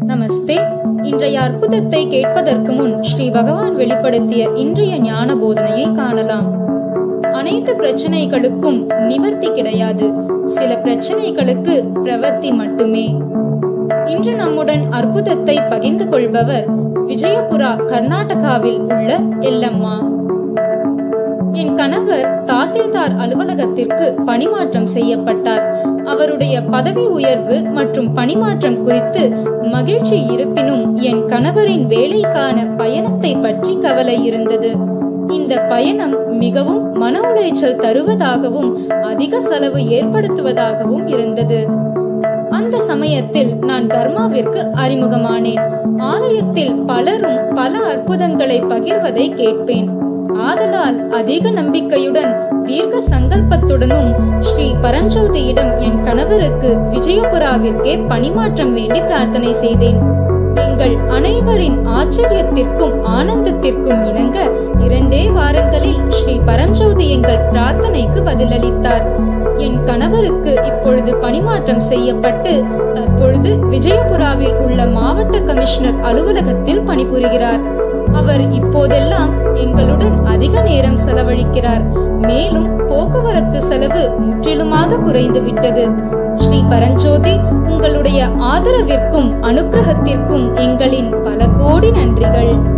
நமஸ்தே இன்றைய அற்புதத்தை கேட்பதற்கு முன் ஸ்ரீ பகவான் வெளிப்படுத்திய இன்றைய ஞான போதனையை காணலாம் அனைத்து பிரச்சனைகளுக்கும் நிவர்த்தி கிடையாது சில பிரச்சனைகளுக்கு பிரவர்த்தி மட்டுமே இன்று நம்முடன் அற்புதத்தை பகிர்ந்து கொள்பவர் விஜயபுரா கர்நாடகாவில் உள்ள எல்லம்மா என் கணவர் தாசில்தார் அலுவலகத்திற்கு பணிமாற்றம் செய்யப்பட்டார் அவருடைய பதவி உயர்வு மற்றும் பணிமாற்றம் குறித்து மகிழ்ச்சி இருப்பினும் என் கணவரின் வேலைக்கான பயணத்தை பற்றி கவலை இருந்தது இந்த பயணம் மிகவும் மன உளைச்சல் தருவதாகவும் அதிக செலவு ஏற்படுத்துவதாகவும் இருந்தது அந்த சமயத்தில் நான் தர்மாவிற்கு அறிமுகமானேன் ஆலயத்தில் பலரும் பல அற்புதங்களை பகிர்வதை கேட்பேன் ஆதலால் அதிக நம்பிக்கையுடன் தீர்க்க சங்கல்பத்துடனும் ஸ்ரீ பரஞ்சோதியிடம் என் கணவருக்கு விஜயபுராவிற்கே பணிமாற்றம் வேண்டி பிரார்த்தனை செய்தேன் எங்கள் அனைவரின் ஆச்சரியத்திற்கும் ஆனந்தத்திற்கும் இணங்க இரண்டே வாரங்களில் ஸ்ரீ பரஞ்சோதி எங்கள் பிரார்த்தனைக்கு பதிலளித்தார் என் கணவருக்கு இப்பொழுது பணிமாற்றம் செய்யப்பட்டு தற்பொழுது விஜயபுராவில் உள்ள மாவட்ட கமிஷனர் அலுவலகத்தில் பணிபுரிகிறார் அவர் இப்போதெல்லாம் எங்களுடன் அதிக நேரம் செலவழிக்கிறார் மேலும் போக்குவரத்து செலவு முற்றிலுமாக குறைந்து விட்டது ஸ்ரீ பரஞ்சோதி உங்களுடைய ஆதரவிற்கும் அனுக்கிரகத்திற்கும் எங்களின் பல கோடி நன்றிகள்